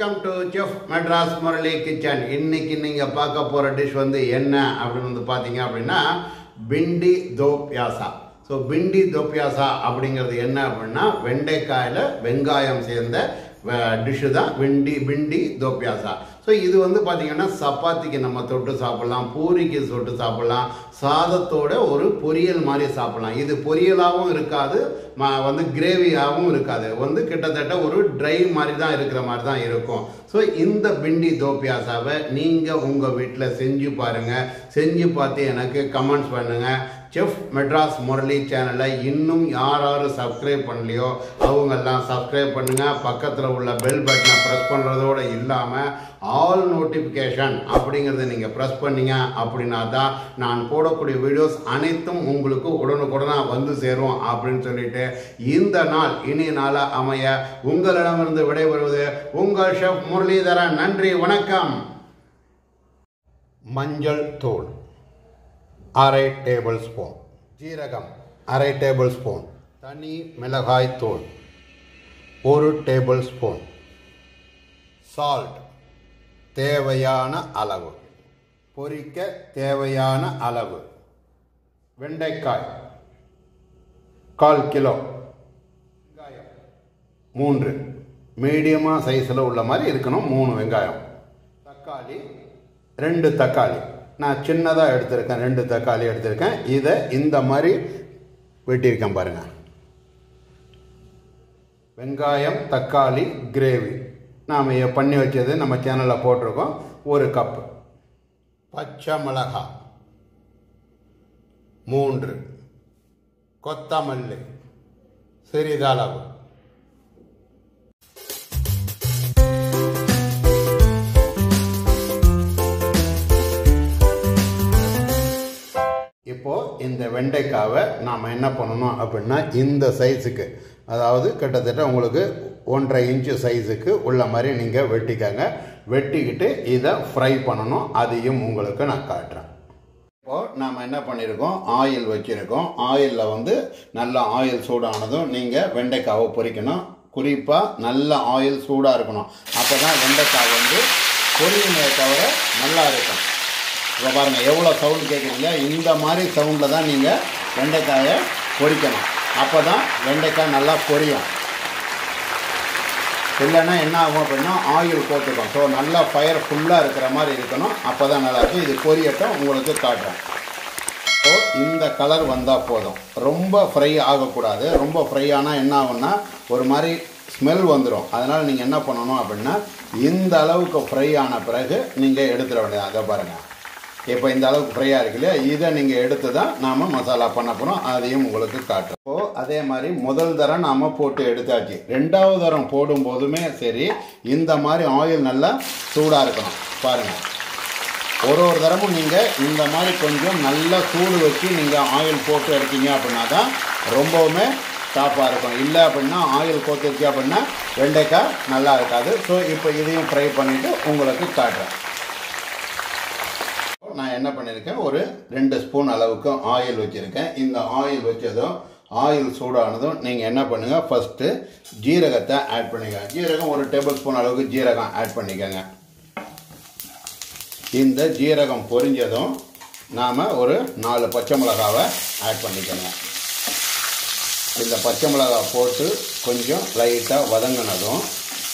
welcome to chef Madras Murali kitchen இன்னைக்கு நீங்கள் பார்க்க போகிற டிஷ் வந்து என்ன அப்படின்னு வந்து பார்த்தீங்க அப்படின்னா பிண்டி தோ பியாசா ஸோ பிண்டி தோ பியாசா அப்படிங்கிறது என்ன அப்படின்னா வெண்டைக்காயில் வெங்காயம் சேர்ந்த டிஷ்ஷு தான் பிண்டி பிண்டி தோ பியாசா ஸோ இது வந்து பார்த்தீங்கன்னா சப்பாத்திக்கு நம்ம தொட்டு சாப்பிட்லாம் பூரிக்கு தொட்டு சாப்பிட்லாம் சாதத்தோட ஒரு பொரியல் மாதிரி சாப்பிட்லாம் இது பொரியலாகவும் இருக்காது ம வந்து கிரேவியாகவும் இருக்காது வந்து கிட்டத்தட்ட ஒரு ட்ரை மாதிரி தான் இருக்கிற மாதிரி தான் இருக்கும் ஸோ இந்த பிண்டி தோப்பியாசாவை நீங்கள் உங்கள் வீட்டில் செஞ்சு பாருங்கள் செஞ்சு பார்த்து எனக்கு கமெண்ட்ஸ் பண்ணுங்கள் செஃப் மெட்ராஸ் முரளி சேனலை இன்னும் யார் யார் சப்ஸ்கிரைப் பண்ணலையோ அவங்கெல்லாம் சப்ஸ்கிரைப் பண்ணுங்கள் பக்கத்தில் உள்ள பெல் பட்டனை ப்ரெஸ் பண்ணுறதோடு இல்லாமல் ஆல் நோட்டிஃபிகேஷன் அப்படிங்கிறத நீங்கள் ப்ரெஸ் பண்ணீங்க அப்படின்னா தான் நான் போடக்கூடிய வீடியோஸ் அனைத்தும் உங்களுக்கு உடனுக்குடனாக வந்து சேரும் அப்படின்னு சொல்லிட்டு இந்த நாள் இனிய நாளாக அமைய உங்களிடமிருந்து விடைபெறுவது உங்கள் ஷெஃப் முரளிதரன் நன்றி வணக்கம் மஞ்சள் தூள் அரை டேபிள் ஸ்பூன் ஜீரகம் அரை டேபிள் ஸ்பூன் தனி மிளகாய் தூள் ஒரு டேபிள் ஸ்பூன் சால்ட் தேவையான அளவு பொரிக்க தேவையான அளவு வெண்டைக்காய் கால் கிலோ வெங்காயம் மூன்று மீடியமாக சைஸில் உள்ள மாதிரி இருக்கணும் மூணு வெங்காயம் தக்காளி ரெண்டு தக்காளி நான் சின்னதாக எடுத்திருக்கேன் ரெண்டு தக்காளி எடுத்திருக்கேன் இதை இந்த மாதிரி வெட்டியிருக்கேன் பாருங்கள் வெங்காயம் தக்காளி கிரேவி நாம் பண்ணி வச்சது நம்ம சேனலில் போட்டிருக்கோம் ஒரு கப்பு பச்சை மிளகாய் மூன்று கொத்தமல்லி சிறிதளவு இப்போ இந்த வெண்டைக்காவை நாம் என்ன பண்ணணும் அப்படின்னா இந்த சைஸுக்கு அதாவது கிட்டத்தட்ட உங்களுக்கு ஒன்றரை இன்ச்சு சைஸுக்கு உள்ள மாதிரி நீங்கள் வெட்டிக்கங்க வெட்டிக்கிட்டு இதை ஃப்ரை பண்ணணும் அதையும் உங்களுக்கு நான் காட்டுறேன் இப்போது நாம் என்ன பண்ணியிருக்கோம் ஆயில் வச்சுருக்கோம் ஆயிலில் வந்து நல்ல ஆயில் சூடானதும் நீங்கள் வெண்டைக்காவை பொரிக்கணும் குறிப்பாக நல்ல ஆயில் சூடாக இருக்கணும் அப்போ தான் வெண்டைக்காய் வந்து பொரியுமே தவிர நல்லா இருக்கும் இப்போ பாருங்கள் எவ்வளோ சவுண்டு கேட்குறீங்க இந்த மாதிரி சவுண்டில் தான் நீங்கள் வெண்டைக்காயை பொரிக்கணும் அப்போ தான் வெண்டைக்காய் நல்லா பொரியும் இல்லைன்னா என்ன ஆகும் அப்படின்னா ஆயில் போட்டுக்கும் ஸோ நல்லா ஃபயர் ஃபுல்லாக இருக்கிற மாதிரி இருக்கணும் அப்போ தான் நல்லாயிருக்கும் இது பொரியட்டும் உங்களுக்கு காட்டுறேன் ஸோ இந்த கலர் வந்தால் போதும் ரொம்ப ஃப்ரை ஆகக்கூடாது ரொம்ப ஃப்ரை ஆனால் என்ன ஆகும்னா ஒரு மாதிரி ஸ்மெல் வந்துடும் அதனால் நீங்கள் என்ன பண்ணணும் அப்படின்னா இந்த அளவுக்கு ஃப்ரை ஆன பிறகு நீங்கள் எடுத்துட வேண்டியது அதை பாருங்கள் இப்போ இந்த அளவுக்கு ஃப்ரையாக இருக்கு இல்லையா இதை நீங்கள் எடுத்து தான் நாம் மசாலா பண்ண போகிறோம் அதையும் உங்களுக்கு காட்டுறோம் இப்போ அதே மாதிரி முதல் தரம் நாம் போட்டு எடுத்தாச்சு ரெண்டாவது தரம் போடும் போதுமே சரி இந்த மாதிரி ஆயில் நல்லா சூடாக இருக்கணும் பாருங்கள் ஒரு ஒரு தரமும் நீங்கள் இந்த மாதிரி கொஞ்சம் நல்லா சூடு வச்சு நீங்கள் ஆயில் போட்டு எடுத்தீங்க அப்படின்னா தான் ரொம்பவுமே டாப்பாக இருக்கும் இல்லை அப்படின்னா ஆயில் கோத்துருச்சு அப்படின்னா வெண்டைக்காய் நல்லா இருக்காது ஸோ இப்போ இதையும் ஃப்ரை பண்ணிவிட்டு உங்களுக்கு காட்டுறேன் நான் என்ன பண்ணியிருக்கேன் ஒரு ரெண்டு ஸ்பூன் அளவுக்கு ஆயில் வச்சுருக்கேன் இந்த ஆயில் வச்சதும் ஆயில் சூடானதும் நீங்கள் என்ன பண்ணுங்கள் ஃபஸ்ட்டு ஜீரகத்தை ஆட் பண்ணிக்கோங்க ஜீரகம் ஒரு டேபிள் ஸ்பூன் அளவுக்கு ஜீரகம் ஆட் பண்ணிக்கோங்க இந்த ஜீரகம் பொரிஞ்சதும் நாம் ஒரு நாலு பச்சை மிளகாவை ஆட் பண்ணிக்கோங்க இந்த பச்சை மிளகாய் போட்டு கொஞ்சம் லைட்டாக வதங்கினதும்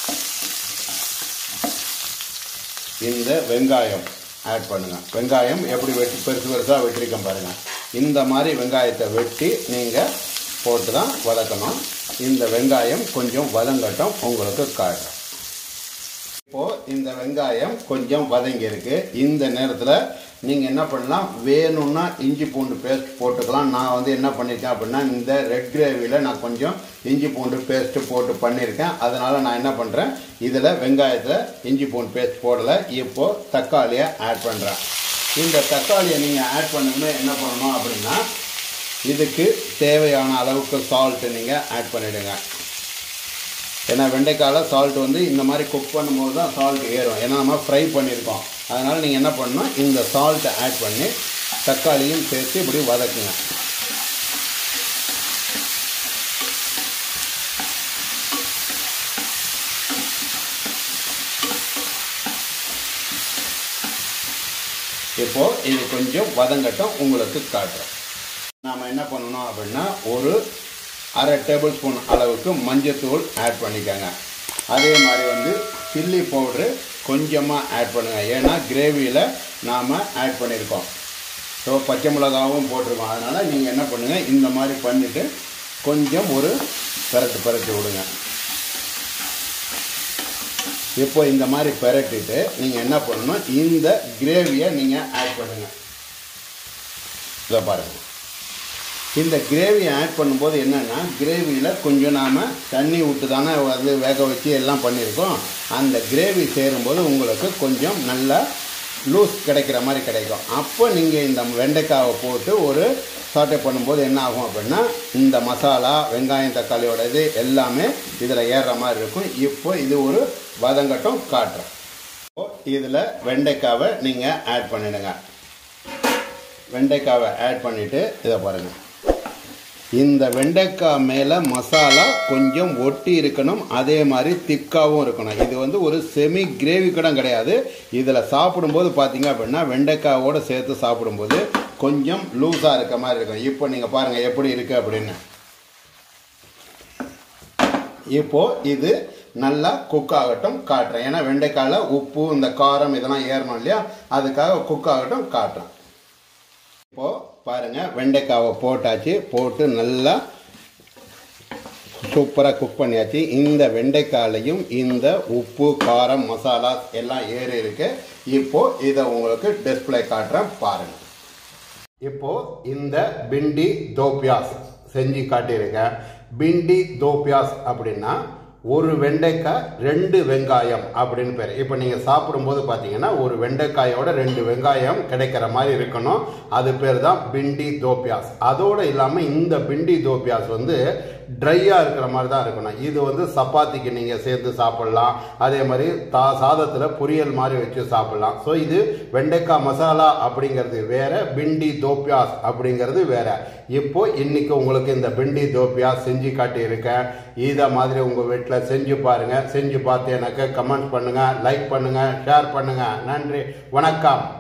இந்த வெங்காயம் ஆட் பண்ணுங்கள் வெங்காயம் எப்படி வெட்டி பெருசு பெருசாக வெட்டிருக்கேன் பாருங்கள் இந்த மாதிரி வெங்காயத்தை வெட்டி நீங்கள் போட்டு தான் வதக்கணும் இந்த வெங்காயம் கொஞ்சம் வதங்கட்டும் உங்களுக்கு காட்டுறேன் இப்போது இந்த வெங்காயம் கொஞ்சம் வதங்கியிருக்கு இந்த நேரத்தில் நீங்கள் என்ன பண்ணலாம் வேணும்னா இஞ்சி பூண்டு பேஸ்ட் போட்டுக்கலாம் நான் வந்து என்ன பண்ணியிருக்கேன் அப்படின்னா இந்த ரெட் கிரேவியில் நான் கொஞ்சம் இஞ்சி பூண்டு பேஸ்ட்டு போட்டு பண்ணியிருக்கேன் அதனால் நான் என்ன பண்ணுறேன் இதில் வெங்காயத்தில் இஞ்சி பூண்டு பேஸ்ட் போடலை இப்போது தக்காளியை ஆட் பண்ணுறேன் இந்த தக்காளியை நீங்கள் ஆட் பண்ணணுமே என்ன பண்ணணும் அப்படின்னா இதுக்கு தேவையான அளவுக்கு சால்ட்டு நீங்கள் ஆட் பண்ணிவிடுங்க ஏன்னா வெண்டைக்காயில் சால்ட் வந்து இந்த மாதிரி குக் பண்ணும்போது தான் சால்ட் ஏறும் ஏன்னா நம்ம ஃப்ரை பண்ணியிருக்கோம் அதனால் நீங்கள் என்ன பண்ணணும் இந்த சால்ட்டை ஆட் பண்ணி தக்காளியும் சேர்த்து இப்படி வதக்குங்க இப்போது இது கொஞ்சம் வதங்கட்டும் உங்களுக்கு காட்டுறோம் நாம் என்ன பண்ணணும் அப்படின்னா ஒரு அரை டேபிள் ஸ்பூன் அளவுக்கு மஞ்சத்தூள் ஆட் பண்ணிக்கோங்க அதே மாதிரி வந்து சில்லி பவுட்ரு கொஞ்சமாக ஆட் பண்ணுங்கள் ஏன்னா கிரேவியில் நாம் ஆட் பண்ணியிருக்கோம் ஸோ பச்சை மிளகாவும் போட்டிருக்கோம் அதனால் நீங்கள் என்ன பண்ணுங்கள் இந்த மாதிரி பண்ணிவிட்டு கொஞ்சம் ஒரு பரட்டு பரட்டி விடுங்க இப்போ இந்த மாதிரி பெரட்டிட்டு நீங்கள் என்ன பண்ணணும் இந்த கிரேவியை நீங்கள் ஆட் பண்ணுங்கள் இதை பாருங்கள் இந்த கிரேவியை ஆட் பண்ணும்போது என்னென்னா கிரேவியில் கொஞ்சம் நாம் தண்ணி விட்டு தானே வந்து வேக வச்சு எல்லாம் பண்ணியிருக்கோம் அந்த கிரேவி சேரும்போது உங்களுக்கு கொஞ்சம் நல்லா லூஸ் கிடைக்கிற மாதிரி கிடைக்கும் அப்போ நீங்கள் இந்த வெண்டைக்காவை போட்டு ஒரு சாட்டை பண்ணும்போது என்ன ஆகும் அப்படின்னா இந்த மசாலா வெங்காயம் தக்காளியோட இது எல்லாமே இதில் ஏறுற மாதிரி இருக்கும் இப்போ இது ஒரு வதங்கட்டும் காட்டுறோம் இப்போ இதில் வெண்டைக்காவை நீங்கள் ஆட் பண்ணிடுங்க வெண்டைக்காவை ஆட் பண்ணிவிட்டு இதை பாருங்கள் இந்த வெண்டைக்காய் மேலே மசாலா கொஞ்சம் ஒட்டி இருக்கணும் அதே மாதிரி திக்காகவும் இருக்கணும் இது வந்து ஒரு செமி கிரேவி கூட கிடையாது இதில் சாப்பிடும்போது பார்த்தீங்க அப்படின்னா வெண்டைக்காவோடு சேர்த்து சாப்பிடும்போது கொஞ்சம் லூஸாக இருக்க மாதிரி இருக்கும் இப்போ நீங்கள் பாருங்கள் எப்படி இருக்குது அப்படின்னு இப்போது இது நல்லா குக் ஆகட்டும் காட்டுறேன் ஏன்னா வெண்டைக்காயில் உப்பு இந்த காரம் இதெல்லாம் ஏறணும் இல்லையா அதுக்காக குக் ஆகட்டும் காட்டுறேன் இப்போது பாருங்கள் வெண்டைக்காவை போட்டாச்சு போட்டு நல்லா சூப்பராக குக் பண்ணியாச்சு இந்த வெண்டைக்காயிலையும் இந்த உப்பு காரம் மசாலா எல்லாம் ஏறி இருக்கு இப்போ இதை உங்களுக்கு டிஸ்பிளே காட்டுறேன் பாருங்கள் இப்போ இந்த பிண்டி தோப்பியாஸ் செஞ்சு காட்டியிருக்கேன் பிண்டி தோப்பியாஸ் அப்படின்னா ஒரு வெண்டைக்காய் ரெண்டு வெங்காயம் அப்படின்னு பேர் இப்போ நீங்கள் சாப்பிடும்போது பார்த்தீங்கன்னா ஒரு வெண்டைக்காயோட ரெண்டு வெங்காயம் கிடைக்கிற மாதிரி இருக்கணும் அது பேர் தான் பிண்டி தோப்பியாஸ் அதோடு இல்லாமல் இந்த பிண்டி தோப்பியாஸ் வந்து ட்ரையாக இருக்கிற மாதிரி தான் இருக்கணும் இது வந்து சப்பாத்திக்கு நீங்கள் சேர்த்து சாப்பிட்லாம் அதே மாதிரி தா சாதத்தில் பொரியல் மாதிரி வச்சு சாப்பிட்லாம் ஸோ இது வெண்டைக்காய் மசாலா அப்படிங்கிறது வேற பிண்டி தோப்பியாஸ் அப்படிங்கிறது வேற இப்போ இன்னைக்கு உங்களுக்கு இந்த பிண்டி தோப்பியாஸ் செஞ்சு காட்டியிருக்கேன் இதை மாதிரி உங்கள் வீட்டில் செஞ்சு பாருங்கள் செஞ்சு பார்த்து எனக்கு கமெண்ட் பண்ணுங்கள் லைக் பண்ணுங்கள் ஷேர் பண்ணுங்கள் நன்றி வணக்கம்